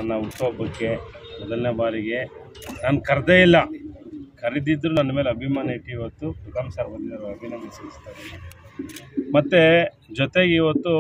ನನ್ನ ಹುಟ್ಟುಹಬ್ಬಕ್ಕೆ ಮೊದಲನೇ ಬಾರಿಗೆ ನಾನು ಕರೆದೇ ಇಲ್ಲ ಕರೆದಿದ್ರು ನನ್ನ ಮೇಲೆ ಅಭಿಮಾನ ಇಟ್ಟು ಇವತ್ತು ಪ್ರಥಮ್ ಸರ್ ಬಂದಿದ್ದಾರೆ ಅಭಿನಂದಿಸ್ತಾರೆ ಮತ್ತು ಜೊತೆಗೆ ಇವತ್ತು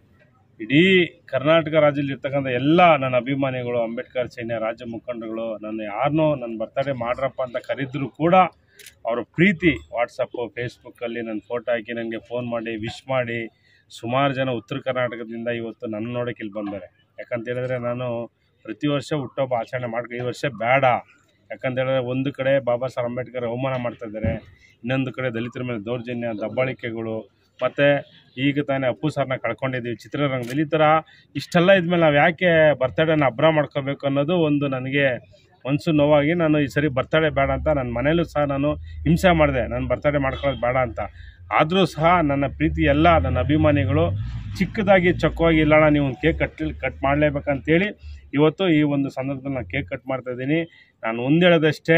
ಇಡೀ ಕರ್ನಾಟಕ ರಾಜ್ಯದಲ್ಲಿ ಇರ್ತಕ್ಕಂಥ ಎಲ್ಲ ನನ್ನ ಅಭಿಮಾನಿಗಳು ಅಂಬೇಡ್ಕರ್ ಸೇನೆ ರಾಜ್ಯ ಮುಖಂಡರುಗಳು ನನ್ನ ಯಾರನ್ನೋ ನನ್ನ ಬರ್ತಡೇ ಮಾಡ್ರಪ್ಪ ಅಂತ ಕರೆದ್ರು ಕೂಡ ಅವರ ಪ್ರೀತಿ ವಾಟ್ಸಪ್ಪು ಫೇಸ್ಬುಕ್ಕಲ್ಲಿ ನನ್ನ ಫೋಟೋ ಹಾಕಿ ನನಗೆ ಫೋನ್ ಮಾಡಿ ವಿಶ್ ಮಾಡಿ ಸುಮಾರು ಜನ ಉತ್ತರ ಕರ್ನಾಟಕದಿಂದ ಇವತ್ತು ನನ್ನ ನೋಡೋಕೆ ಇಲ್ಲಿ ಬಂದ್ದಾರೆ ಯಾಕಂತ ಹೇಳಿದ್ರೆ ನಾನು ಪ್ರತಿ ವರ್ಷ ಹುಟ್ಟುಹಬ್ಬ ಆಚರಣೆ ಮಾಡ್ಕೊ ಈ ವರ್ಷ ಬೇಡ ಯಾಕಂತ ಹೇಳಿದ್ರೆ ಒಂದು ಕಡೆ ಬಾಬಾ ಸಾಹೇಬ್ ಅಂಬೇಡ್ಕರ್ ಅವಮಾನ ಮಾಡ್ತಾ ಇದ್ದಾರೆ ಇನ್ನೊಂದು ಕಡೆ ದಲಿತರ ಮೇಲೆ ದೌರ್ಜನ್ಯ ದಬ್ಬಾಳಿಕೆಗಳು ಮತ್ತು ಈಗ ತಾನೇ ಅಪ್ಪು ಸರ್ನ ಕಳ್ಕೊಂಡಿದ್ದೀವಿ ಚಿತ್ರರಂಗದಲ್ಲಿ ಈ ಥರ ಇಷ್ಟೆಲ್ಲ ಇದ್ಮೇಲೆ ನಾವು ಯಾಕೆ ಬರ್ತಡೇನ ಹಬ್ಬರ ಮಾಡ್ಕೋಬೇಕು ಅನ್ನೋದು ಒಂದು ನನಗೆ ಮನಸ್ಸು ನೋವಾಗಿ ನಾನು ಈ ಸರಿ ಬರ್ತಡೇ ಬೇಡ ಅಂತ ನನ್ನ ಮನೇಲೂ ಸಹ ನಾನು ಹಿಂಸೆ ಮಾಡಿದೆ ನಾನು ಬರ್ತಡೇ ಮಾಡ್ಕೊಳ್ಳೋದು ಬೇಡ ಅಂತ ಆದರೂ ಸಹ ನನ್ನ ಪ್ರೀತಿ ಎಲ್ಲ ನನ್ನ ಅಭಿಮಾನಿಗಳು ಚಿಕ್ಕದಾಗಿ ಚೊಕ್ಕವಾಗಿ ಇಲ್ಲಣ್ಣ ನೀವು ಒಂದು ಕೇಕ್ ಕಟ್ ಕಟ್ ಮಾಡಲೇಬೇಕಂತೇಳಿ ಇವತ್ತು ಈ ಒಂದು ಸಂದರ್ಭದಲ್ಲಿ ನಾನು ಕೇಕ್ ಕಟ್ ಮಾಡ್ತಾ ಇದ್ದೀನಿ ನಾನು ಒಂದು ಹೇಳೋದಷ್ಟೇ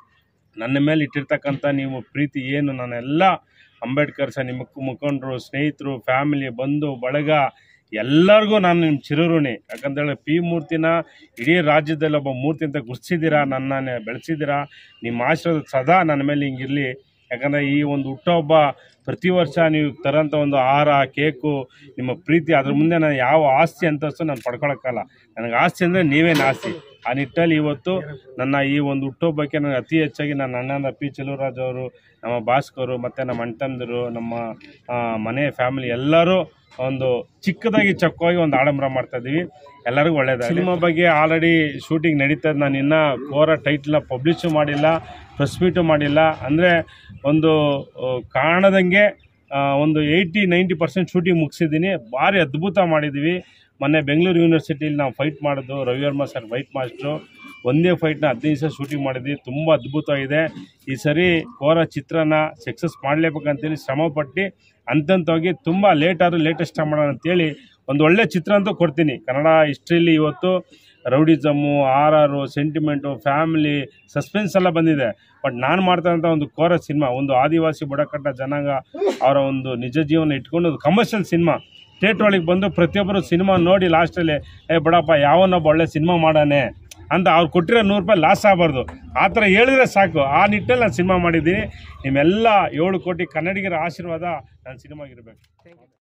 ನನ್ನ ಮೇಲೆ ಇಟ್ಟಿರ್ತಕ್ಕಂಥ ನೀವು ಪ್ರೀತಿ ಏನು ನಾನೆಲ್ಲ ಅಂಬೇಡ್ಕರ್ ಸಹ ನಿಮ್ಮ ಮುಖಂಡರು ಸ್ನೇಹಿತರು ಫ್ಯಾಮಿಲಿ ಬಂಧು ಬಳಗ ಎಲ್ಲರಿಗೂ ನಾನು ನಿಮ್ಮ ಚಿರಋಣಿ ಯಾಕಂತೇಳಿ ಪಿ ಮೂರ್ತಿನ ಇಡೀ ರಾಜ್ಯದಲ್ಲಿ ಒಬ್ಬ ಮೂರ್ತಿ ಅಂತ ಗುರ್ತಿಸಿದ್ದೀರಾ ನನ್ನನ್ನೇ ಬೆಳೆಸಿದ್ದೀರಾ ನಿಮ್ಮ ಆಶೀರ್ವಾದ ಸದಾ ನನ್ನ ಮೇಲೆ ಹಿಂಗಿರಲಿ ಯಾಕಂದರೆ ಈ ಒಂದು ಹುಟ್ಟುಹಬ್ಬ ಪ್ರತಿ ವರ್ಷ ನೀವು ತರೋಂಥ ಒಂದು ಆಹಾರ ಕೇಕು ನಿಮ್ಮ ಪ್ರೀತಿ ಅದ್ರ ಮುಂದೆ ನಾನು ಯಾವ ಆಸ್ತಿ ಅಂತಸ್ತು ನಾನು ಪಡ್ಕೊಳಕ್ಕಲ್ಲ ನನಗೆ ಆಸ್ತಿ ಅಂದರೆ ನೀವೇನು ಆಸ್ತಿ ಆ ನಿಟ್ಟಲ್ಲಿ ಇವತ್ತು ನನ್ನ ಈ ಒಂದು ಹುಟ್ಟುಹಬ್ಬಕ್ಕೆ ನನಗೆ ಅತಿ ಹೆಚ್ಚಾಗಿ ನನ್ನ ಅಣ್ಣನ ಪಿ ಚೆಲುವರಾಜ್ ಅವರು ನಮ್ಮ ಭಾಸ್ಕರು ಮತ್ತು ನಮ್ಮ ಅಣ್ತಂದಿರು ನಮ್ಮ ಆ, ಮನೆ ಫ್ಯಾಮಿಲಿ ಎಲ್ಲರೂ ಒಂದು ಚಿಕ್ಕದಾಗಿ ಚೊಕ್ಕವಾಗಿ ಒಂದು ಆಡಂಬರ ಮಾಡ್ತಾ ಇದ್ದೀವಿ ಎಲ್ಲರಿಗೂ ಒಳ್ಳೇದಾಗಲಿ ಸಿನಿಮಾ ಬಗ್ಗೆ ಆಲ್ರೆಡಿ ಶೂಟಿಂಗ್ ನಡೀತಾ ಇದೆ ನಾನು ಇನ್ನೂ ಕೋರ ಟೈಟ್ಲನ್ನ ಪಬ್ಲಿಷು ಮಾಡಿಲ್ಲ ಪ್ರೆಸ್ ಮೀಟು ಮಾಡಿಲ್ಲ ಅಂದರೆ ಒಂದು ಆ, ಕಾಣದಂಗೆ ಆ, ಒಂದು ಏಯ್ಟಿ ನೈಂಟಿ ಪರ್ಸೆಂಟ್ ಶೂಟಿಂಗ್ ಮುಗಿಸಿದ್ದೀನಿ ಭಾರಿ ಅದ್ಭುತ ಮಾಡಿದ್ದೀವಿ ಮೊನ್ನೆ ಬೆಂಗಳೂರು ಯೂನಿವರ್ಸಿಟಿಲಿ ನಾವು ಫೈಟ್ ಮಾಡೋದು ರವಿವರ್ಮ ಸರ್ ಫೈಟ್ ಮಾಸ್ಟ್ರು ಒಂದೇ ಫೈಟ್ನ ಹದಿನೈದು ದಿವಸ ಶೂಟಿಂಗ್ ಮಾಡಿದ್ವಿ ತುಂಬ ಅದ್ಭುತವಾಗಿದೆ ಈ ಸರಿ ಕೋರ ಚಿತ್ರನ ಸಕ್ಸಸ್ ಮಾಡಲೇಬೇಕಂತೇಳಿ ಶ್ರಮಪಟ್ಟು ಹಂತವಾಗಿ ತುಂಬ ಲೇಟ್ ಆದರೂ ಲೇಟೆಸ್ಟ್ ಮಾಡೋಣ ಅಂತೇಳಿ ಒಂದು ಒಳ್ಳೆ ಚಿತ್ರ ಅಂತೂ ಕೊಡ್ತೀನಿ ಕನ್ನಡ ಹಿಸ್ಟ್ರಿಲಿ ಇವತ್ತು ರೌಡಿಸಮ್ಮು ಆರ್ ಆರು ಸೆಂಟಿಮೆಂಟು ಫ್ಯಾಮಿಲಿ ಸಸ್ಪೆನ್ಸ್ ಎಲ್ಲ ಬಂದಿದೆ ಬಟ್ ನಾನು ಮಾಡ್ತಾರಂಥ ಒಂದು ಕೋರ ಸಿನಿಮಾ ಒಂದು ಆದಿವಾಸಿ ಬುಡಕಟ್ಟ ಜನಾಂಗ ಅವರ ಒಂದು ನಿಜ ಜೀವನ ಇಟ್ಕೊಂಡು ಒಂದು ಕಮರ್ಷಿಯಲ್ ಸಿನಿಮಾ ಥಿಯೇಟ್ರ್ ಒಳಗೆ ಬಂದು ಪ್ರತಿಯೊಬ್ಬರು ಸಿನಿಮಾ ನೋಡಿ ಲಾಸ್ಟಲ್ಲಿ ಏ ಬಿಡಪ್ಪ ಯಾವನೊಬ್ಬ ಒಳ್ಳೆ ಸಿನಿಮಾ ಮಾಡಾನೆ ಅಂತ ಅವ್ರು ಕೊಟ್ಟಿರೋ ನೂರು ರೂಪಾಯಿ ಲಾಸ್ ಆಗಬಾರ್ದು ಆ ಥರ ಹೇಳಿದ್ರೆ ಸಾಕು ಆ ನಿಟ್ಟಲ್ಲಿ ನಾನು ಸಿನಿಮಾ ಮಾಡಿದ್ದೀನಿ ನಿಮ್ಮೆಲ್ಲ ಏಳು ಕೋಟಿ ಕನ್ನಡಿಗರ ಆಶೀರ್ವಾದ ನನ್ನ ಸಿನಿಮಾಗಿರ್ಬೇಕು